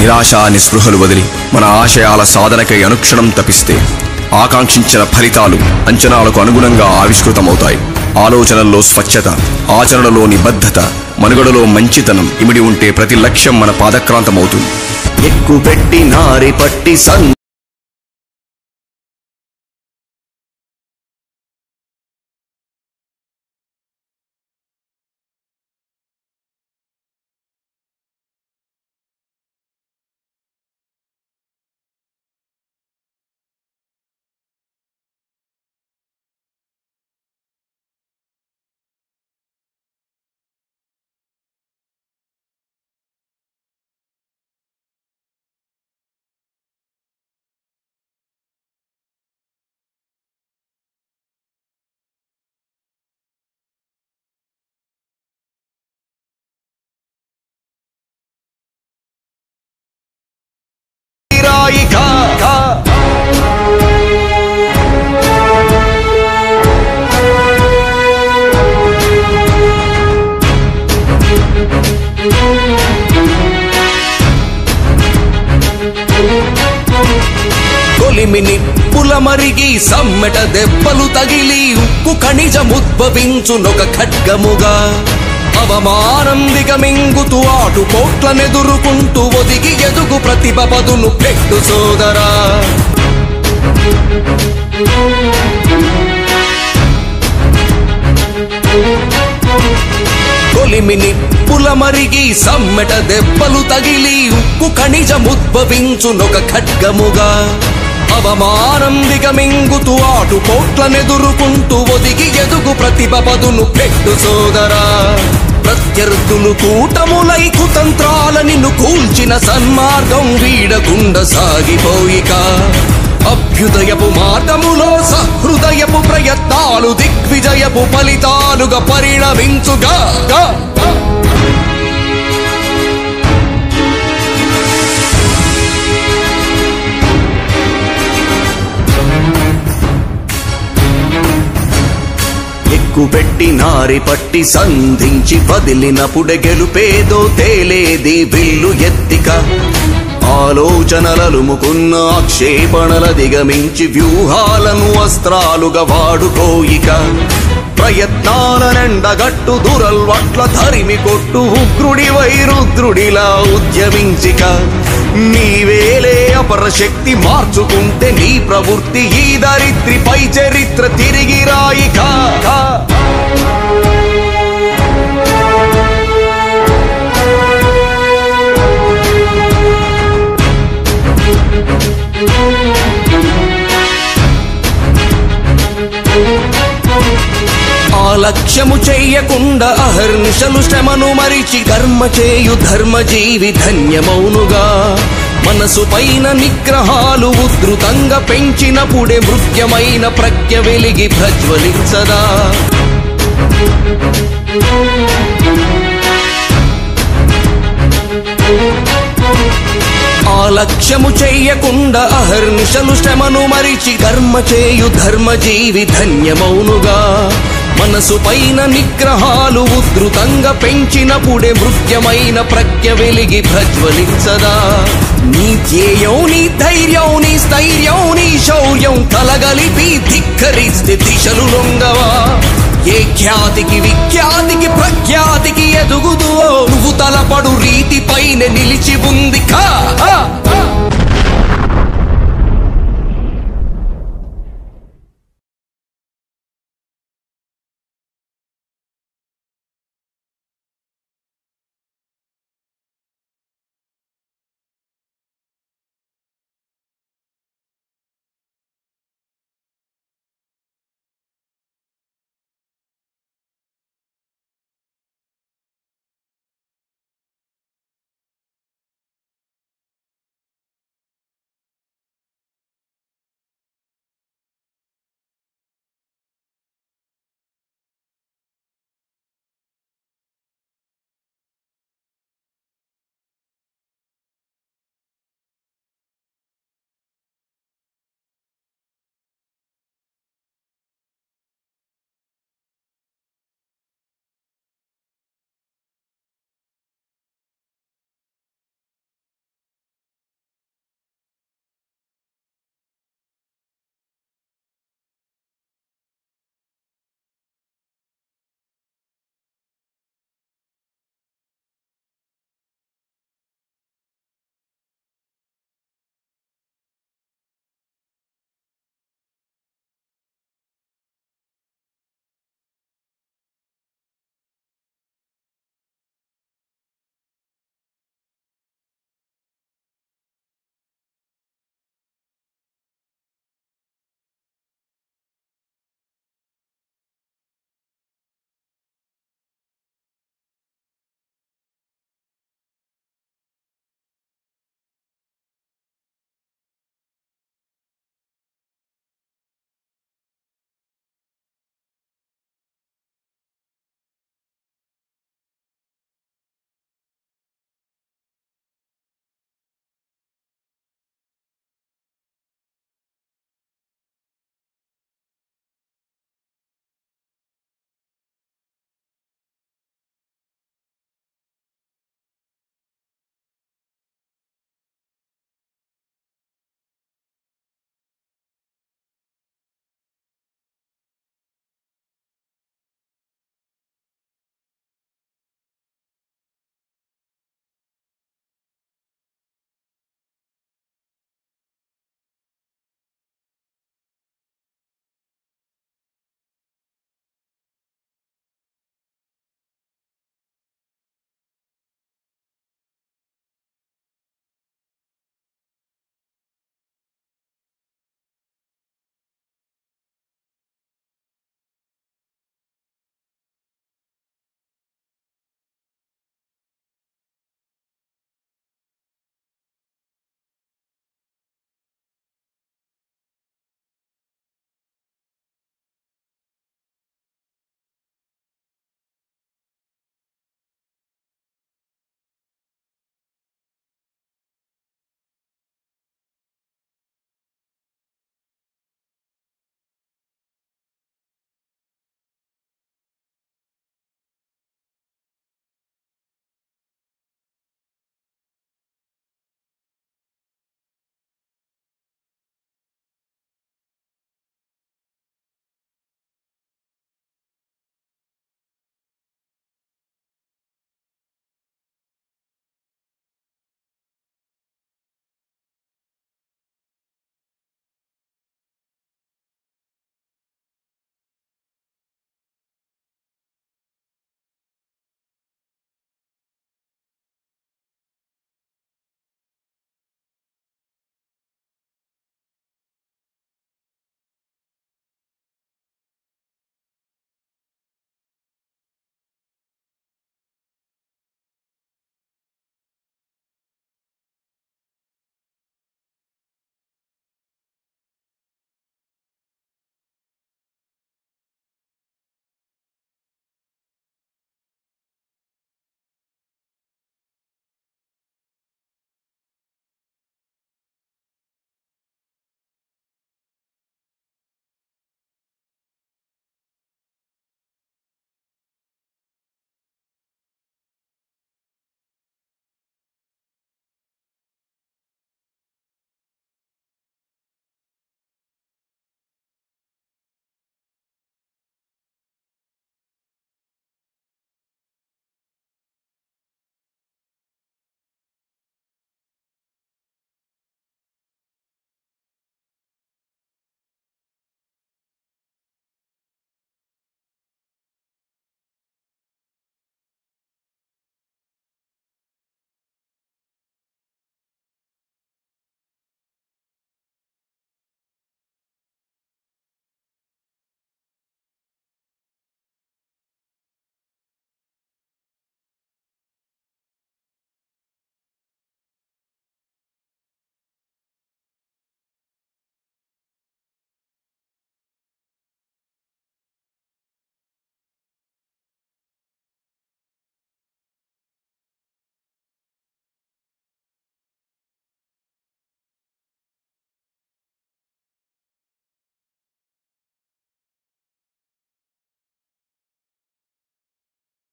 నిరాశ నిస్పృహలు వదిలి మన ఆశయాల సాధనకై అనుక్షణం తపిస్తే ఆకాంక్షించిన ఫలితాలు అంచనాలకు అనుగుణంగా ఆవిష్కృతమవుతాయి ఆలోచనల్లో స్వచ్ఛత ఆచరణలో నిబద్ధత మనుగడలో మంచితనం ఇమిడి ఉంటే ప్రతి లక్ష్యం మన పాదక్రాంతమవుతుంది ఎక్కుపెట్టి నారి పట్టి సం రాయిక కొలిమిని పులమరిగి సమ్మెట దెబ్బలు తగిలి ఉక్కు ఖనిజముద్భవించునొక ఖడ్గముగా అవమానం దిగమింగుతూ ఆటు పోట్లనెదురుకుంటూ ఒదిగి ఎదుగు ప్రతిభ పదును పెట్టు సోదరా కొలిమిని పులమరిగి సమ్మెట దెబ్బలు తగిలి ఉక్కు ఖనిజముద్భవించునొక ఖడ్గముగా అవమానం దిగమింగుతూ ఆటు పోట్లనెదురుకుంటూ ఒదిగి ఎదుగు ప్రతిభ పదును పెట్టు సోదరా ప్రత్యర్థులు కూటములై కుతంత్రాల నిన్ను కూల్చిన సన్మార్గం వీడకుండ సాగిపోయిక అభ్యుదయపు మార్గములో సహృదయపు ప్రయత్నాలు దిగ్విజయపు ఫలితాలుగా పరిణమించుగా గా, గా. ఎక్కుపెట్టి నారి పట్టి సంధించి వదిలినప్పుడే గెలుపేదో తేలేది విల్లు ఎత్తిక ఆలోచనలలుముకున్న ఆక్షేపణల దిగమించి వ్యూహాలను అస్త్రాలుగా వాడుకోయిక ప్రయత్నాలనెండగట్టు దురల్వట్ల ధరిమి కొట్టు ఉగ్రుడి వైరుద్రుడిలా ఉద్యమించిక నీవేలే అపర శక్తి మార్చుకుంటే నీ ప్రవృత్తి ఈ దరిద్రిపై చరిత్ర తిరిగి రాయిక ఆ లక్ష్యము చెయ్యకుండా అహర్నిశలు శ్రమను మరిచి కర్మ చేయు ధర్మజీవి ధన్యమౌనుగా మనసు పైన నిగ్రహాలు ఉధృతంగా పెంచినప్పుడే మృత్యమైన ప్రజ్ఞ వెలిగి ప్రజ్వలించదా ఆ లక్ష్యము చెయ్యకుండా అహర్నిశలు శ్రమను మరిచి కర్మ చేయు ధర్మజీవి ధన్యమౌనుగా మనసు పైన నిగ్రహాలు ఉధృతంగా పెంచినప్పుడే మృత్యమైన ప్రజ్ఞ వెలిగి ప్రజ్వలించదా నీ ధ్యేయం నీ ధైర్యం నీ స్థైర్యం నీ శౌర్యం కలగలిపి ధిక్కరిస్తే దిశలు లొంగవా ఏ ఖ్యాతికి విఖ్యాతికి ప్రఖ్యాతికి ఎదుగుదువో నువ్వు తలపడు రీతిపైన నిలిచి ఉంది కా ఆ, ఆ.